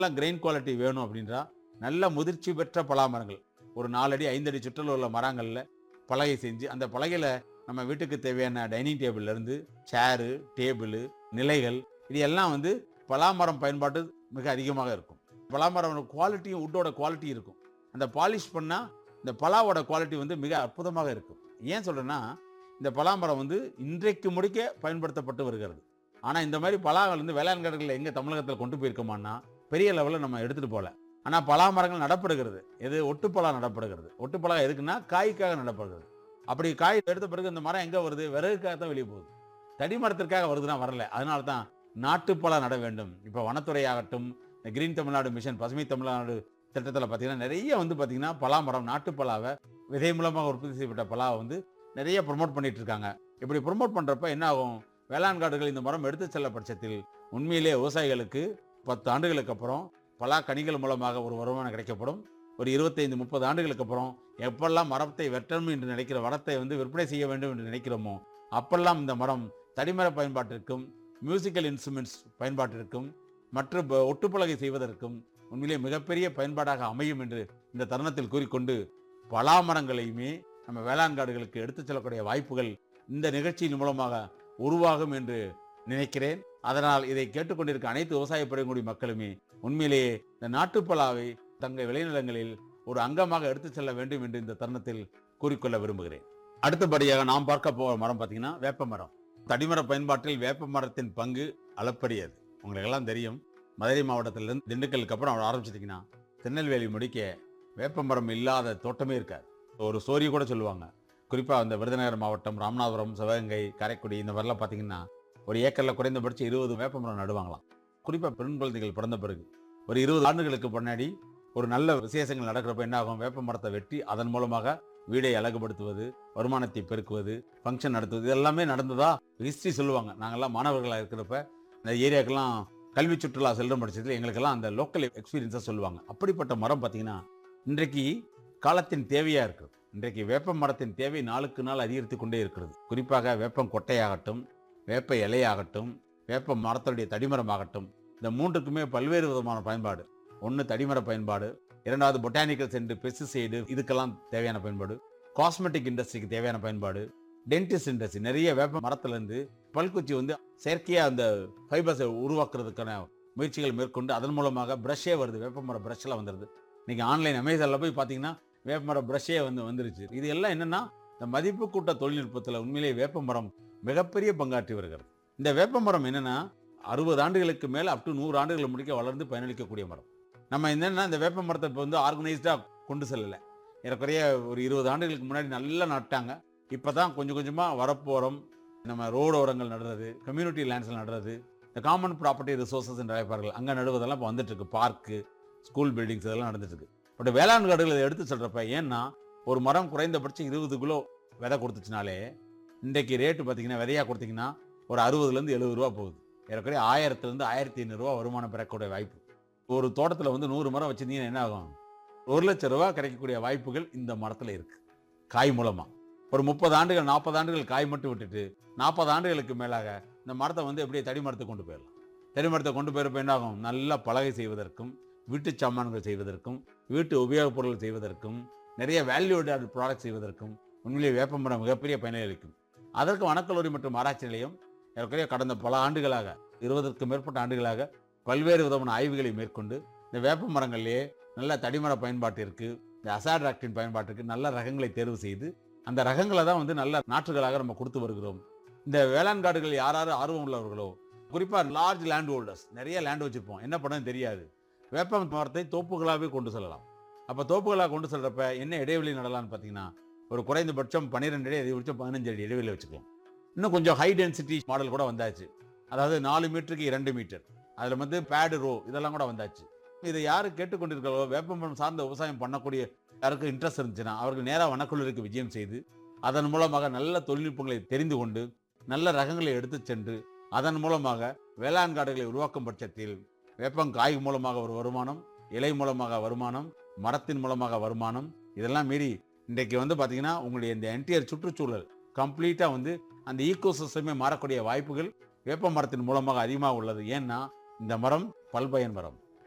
நல்ல grain quality வேணும் அப்படின்றா நல்ல முதிர்ச்சி பெற்ற பலா மரங்கள் ஒரு நாலடி ஐந்தடி சுற்றல உள்ள மரங்களில் பலகை செஞ்சு அந்த பலகையில் நம்ம வீட்டுக்கு தேவையான டைனிங் டேபிள்ல இருந்து சேரு டேபிள் நிலைகள் இது எல்லாம் வந்து பலாமரம் பயன்பாட்டு மிக அதிகமாக இருக்கும் பலாமரம் குவாலிட்டியும் உட்டோட குவாலிட்டி இருக்கும் அந்த பாலிஷ் பண்ணால் இந்த பலாவோட குவாலிட்டி வந்து மிக அற்புதமாக இருக்கும் ஏன் சொல்கிறேன்னா இந்த பலாமரம் வந்து இன்றைக்கு முடிக்க பயன்படுத்தப்பட்டு வருகிறது ஆனால் இந்த மாதிரி பலாங்கள் வந்து வேளாண் கடைகளில் எங்கே தமிழகத்தில் கொண்டு போயிருக்கோமான்னா பெரிய லெவலில் நம்ம எடுத்துகிட்டு போகல ஆனால் பலா மரங்கள் நடப்படுகிறது எது ஒட்டுப்பலா நடப்படுகிறது ஒட்டுப்பலா எதுக்குன்னா காய்க்காக நடப்படுகிறது அப்படி காய் எடுத்த பிறகு இந்த மரம் எங்கே வருது விறகுக்காக தான் வெளியே போகுது தடி மரத்திற்காக வருதுன்னா வரல அதனால தான் நாட்டுப்பலா நட வேண்டும் இப்போ வனத்துறை ஆகட்டும் இந்த கிரீன் தமிழ்நாடு மிஷன் பசுமை தமிழ்நாடு திட்டத்தில் பார்த்தீங்கன்னா நிறைய வந்து பார்த்தீங்கன்னா பலா மரம் நாட்டுப்பலாவை விதை மூலமாக உற்பத்தி செய்யப்பட்ட பலாவை வந்து நிறைய ப்ரொமோட் பண்ணிட்டு இருக்காங்க இப்படி ப்ரொமோட் பண்ணுறப்ப என்ன ஆகும் வேளாண் காடுகள் இந்த மரம் எடுத்து செல்ல பட்சத்தில் உண்மையிலே விவசாயிகளுக்கு பத்து ஆண்டுகளுக்கு அப்புறம் பலா கனிகள் மூலமாக ஒரு வருமானம் கிடைக்கப்படும் ஒரு இருபத்தைந்து முப்பது ஆண்டுகளுக்கு அப்புறம் எப்பெல்லாம் மரத்தை வெட்டணும் என்று நினைக்கிற மரத்தை வந்து விற்பனை செய்ய வேண்டும் என்று நினைக்கிறோமோ அப்பெல்லாம் இந்த மரம் தடிமர பயன்பாட்டிற்கும் மியூசிக்கல் இன்ஸ்ட்ருமெண்ட்ஸ் பயன்பாட்டிற்கும் மற்றும் ப- ஒட்டுப்பலகை செய்வதற்கும் உண்மையிலே மிகப்பெரிய பயன்பாடாக அமையும் என்று இந்த தருணத்தில் கூறிக்கொண்டு பலா மரங்களையுமே நம்ம வேளாண் காடுகளுக்கு எடுத்துச் செல்லக்கூடிய வாய்ப்புகள் இந்த நிகழ்ச்சியின் மூலமாக உருவாகும் என்று நினைக்கிறேன் அதனால் இதை கேட்டுக்கொண்டிருக்க அனைத்து விவசாய பெருங்குடி மக்களுமே உண்மையிலேயே இந்த நாட்டுப்பலாவை தங்கள் விளைநிலங்களில் ஒரு அங்கமாக எடுத்துச் செல்ல வேண்டும் என்று இந்த தருணத்தில் கூறிக்கொள்ள விரும்புகிறேன் அடுத்தபடியாக நாம் பார்க்க போகிற மரம் பார்த்தீங்கன்னா வேப்ப மரம் தடிமர பயன்பாட்டில் வேப்ப மரத்தின் பங்கு அளப்பரியது உங்களுக்கு எல்லாம் தெரியும் மதுரை மாவட்டத்திலிருந்து திண்டுக்கலுக்கு அப்புறம் ஆரம்பிச்சிட்டிங்கன்னா திருநெல்வேலி முடிக்க வேப்ப மரம் இல்லாத தோட்டமே இருக்காது ஒரு ஸ்டோரி கூட சொல்லுவாங்க குறிப்பாக அந்த விருதுநகர் மாவட்டம் ராமநாதபுரம் சிவகங்கை காரைக்குடி இந்த மாதிரிலாம் பார்த்தீங்கன்னா ஒரு ஏக்கரில் குறைந்தபட்சம் இருபது வேப்ப மரம் நடுவாங்களாம் குறிப்பாக பெண் குழந்தைகள் பிறந்த பிறகு ஒரு இருபது ஆண்டுகளுக்கு முன்னாடி ஒரு நல்ல விசேஷங்கள் நடக்கிறப்ப என்ன ஆகும் வேப்ப மரத்தை வெட்டி அதன் மூலமாக வீடை அழகுபடுத்துவது வருமானத்தை பெருக்குவது ஃபங்க்ஷன் நடத்துவது இது எல்லாமே நடந்ததா ஹிஸ்ட்ரி சொல்லுவாங்க நாங்கெல்லாம் மாணவர்களாக இருக்கிறப்ப இந்த ஏரியாக்கெல்லாம் கல்வி சுற்றுலா செல்லும் பட்சத்தில் எங்களுக்கெல்லாம் அந்த லோக்கல் எக்ஸ்பீரியன்ஸாக சொல்லுவாங்க அப்படிப்பட்ட மரம் பார்த்தீங்கன்னா இன்றைக்கு காலத்தின் தேவையாக இருக்குது இன்றைக்கு வேப்ப மரத்தின் தேவை நாளுக்கு நாள் அதிகரித்து கொண்டே இருக்கிறது குறிப்பாக வேப்பம் கொட்டையாகட்டும் வேப்ப இலையாகட்டும் வேப்ப மரத்துடைய தடிமரமாகட்டும் இந்த மூன்றுக்குமே பல்வேறு விதமான பயன்பாடு ஒன்று தடிமர பயன்பாடு இரண்டாவது பொட்டானிக்கல்ஸ் என்று பெஸ்டிசைடு இதுக்கெல்லாம் தேவையான பயன்பாடு காஸ்மெட்டிக் இண்டஸ்ட்ரிக்கு தேவையான பயன்பாடு டென்டிஸ்ட் இண்டஸ்ட்ரி நிறைய வேப்ப மரத்துலேருந்து பல்குச்சி வந்து செயற்கையாக அந்த ஃபைபர்ஸை உருவாக்குறதுக்கான முயற்சிகள் மேற்கொண்டு அதன் மூலமாக ப்ரஷ்ஷே வருது வேப்ப மர ப்ரஷ்லாம் வந்துடுது நீங்கள் ஆன்லைன் அமேசானில் போய் பார்த்தீங்கன்னா வேப்ப மர ப்ரஷ்ஷே வந்து வந்துருச்சு இது எல்லாம் என்னென்னா இந்த மதிப்பு கூட்ட தொழில்நுட்பத்தில் உண்மையிலேயே வேப்ப மரம் மிகப்பெரிய பங்காற்றி வருகிறது இந்த வேப்ப மரம் என்னென்னா அறுபது ஆண்டுகளுக்கு மேலே அப் டு நூறு ஆண்டுகள் முடிக்க வளர்ந்து பயனளிக்கக்கூடிய மரம் நம்ம என்னென்னா இந்த வேப்ப மரத்தை இப்போ வந்து ஆர்கனைஸ்டாக கொண்டு செல்லலை ஏறக்குறைய ஒரு இருபது ஆண்டுகளுக்கு முன்னாடி நல்லா நட்டாங்க இப்போ தான் கொஞ்சம் கொஞ்சமாக வரப்போகிறோம் நம்ம ரோடு ஓரங்கள் நடுறது கம்யூனிட்டி லேண்ட்ஸில் நடுறது இந்த காமன் ப்ராப்பர்ட்டி ரிசோர்ஸஸ் என்று அழைப்பார்கள் அங்கே நடுவதெல்லாம் இப்போ வந்துட்டு இருக்கு பார்க்கு ஸ்கூல் பில்டிங்ஸ் இதெல்லாம் நடந்துட்டு இருக்கு பட் வேளாண் காடுகள் இதை எடுத்து சொல்கிறப்ப ஏன்னா ஒரு மரம் குறைந்தபட்சம் இருபது கிலோ விதை கொடுத்துச்சுனாலே இன்றைக்கு ரேட்டு பார்த்தீங்கன்னா விதையாக கொடுத்தீங்கன்னா ஒரு அறுபதுலேருந்து எழுபது ரூபா போகுது ஏறக்குறைய ஆயிரத்துலேருந்து ஆயிரத்தி ஐநூறுரூவா வருமானம் பெறக்கூடிய வாய்ப்பு ஒரு தோட்டத்தில் வந்து நூறு மரம் வச்சிருந்தீங்கன்னா என்ன ஆகும் ஒரு லட்சம் ரூபா கிடைக்கக்கூடிய வாய்ப்புகள் இந்த மரத்தில் இருக்கு காய் மூலமாக ஒரு முப்பது ஆண்டுகள் நாற்பது ஆண்டுகள் காய் மட்டும் விட்டுட்டு நாற்பது ஆண்டுகளுக்கு மேலாக இந்த மரத்தை வந்து எப்படியே தடி மரத்தை கொண்டு போயிடலாம் தடி மரத்தை கொண்டு போயிருப்ப என்ன ஆகும் நல்ல பலகை செய்வதற்கும் வீட்டு சாமான்கள் செய்வதற்கும் வீட்டு உபயோகப் பொருட்கள் செய்வதற்கும் நிறைய வேல்யூடட் ப்ராடக்ட் செய்வதற்கும் உண்மையிலேயே வேப்பமரம் மிகப்பெரிய பயனை அளிக்கும் அதற்கு வனக்கல்லூரி மற்றும் ஆராய்ச்சி நிலையம் ஏற்கனவே கடந்த பல ஆண்டுகளாக இருபதற்கும் மேற்பட்ட ஆண்டுகளாக பல்வேறு விதமான ஆய்வுகளை மேற்கொண்டு இந்த வேப்ப மரங்களிலேயே நல்ல தடிமர பயன்பாட்டிற்கு இந்த அசாட்ராக்டின் பயன்பாட்டிற்கு நல்ல ரகங்களை தேர்வு செய்து அந்த ரகங்களை தான் வந்து நல்ல நாற்றுகளாக நம்ம கொடுத்து வருகிறோம் இந்த வேளாண் காடுகள் யார் யார் ஆர்வம் உள்ளவர்களோ குறிப்பாக லார்ஜ் லேண்ட் ஹோல்டர்ஸ் நிறைய லேண்ட் வச்சுருப்போம் என்ன பண்ணணும் தெரியாது வேப்ப மரத்தை தோப்புகளாகவே கொண்டு செல்லலாம் அப்போ தோப்புகளாக கொண்டு செல்றப்ப என்ன இடைவெளி நடலாம்னு பார்த்தீங்கன்னா ஒரு குறைந்தபட்சம் பன்னிரெண்டு அடி அதிகபட்சம் பதினஞ்சு அடி இடைவெளி வச்சுக்கலாம் இன்னும் கொஞ்சம் ஹை டென்சிட்டி மாடல் கூட வந்தாச்சு அதாவது நாலு மீட்டருக்கு இரண்டு மீட்டர் அதில் வந்து பேடு ரோ இதெல்லாம் கூட வந்தாச்சு இதை யாரு கேட்டுக்கொண்டிருக்கிறோ வேப்பமரம் சார்ந்த விவசாயம் பண்ணக்கூடிய யாருக்கு இன்ட்ரெஸ்ட் இருந்துச்சுன்னா அவர்கள் நேராக வனக்குழுவிற்கு விஜயம் செய்து அதன் மூலமாக நல்ல தொழில்நுட்பங்களை தெரிந்து கொண்டு நல்ல ரகங்களை எடுத்து சென்று அதன் மூலமாக வேளாண் காடுகளை உருவாக்கும் பட்சத்தில் வேப்பங்காய் மூலமாக ஒரு வருமானம் இலை மூலமாக வருமானம் மரத்தின் மூலமாக வருமானம் இதெல்லாம் மீறி இன்றைக்கு வந்து பார்த்தீங்கன்னா உங்களுடைய இந்த என்டையர் சுற்றுச்சூழல் கம்ப்ளீட்டாக வந்து அந்த ஈகோ சிஸ்டமே மாறக்கூடிய வாய்ப்புகள் வேப்ப மரத்தின் மூலமாக அதிகமாக உள்ளது ஏன்னா இந்த மரம் பல்பயன் மரம்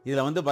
இதில் வந்து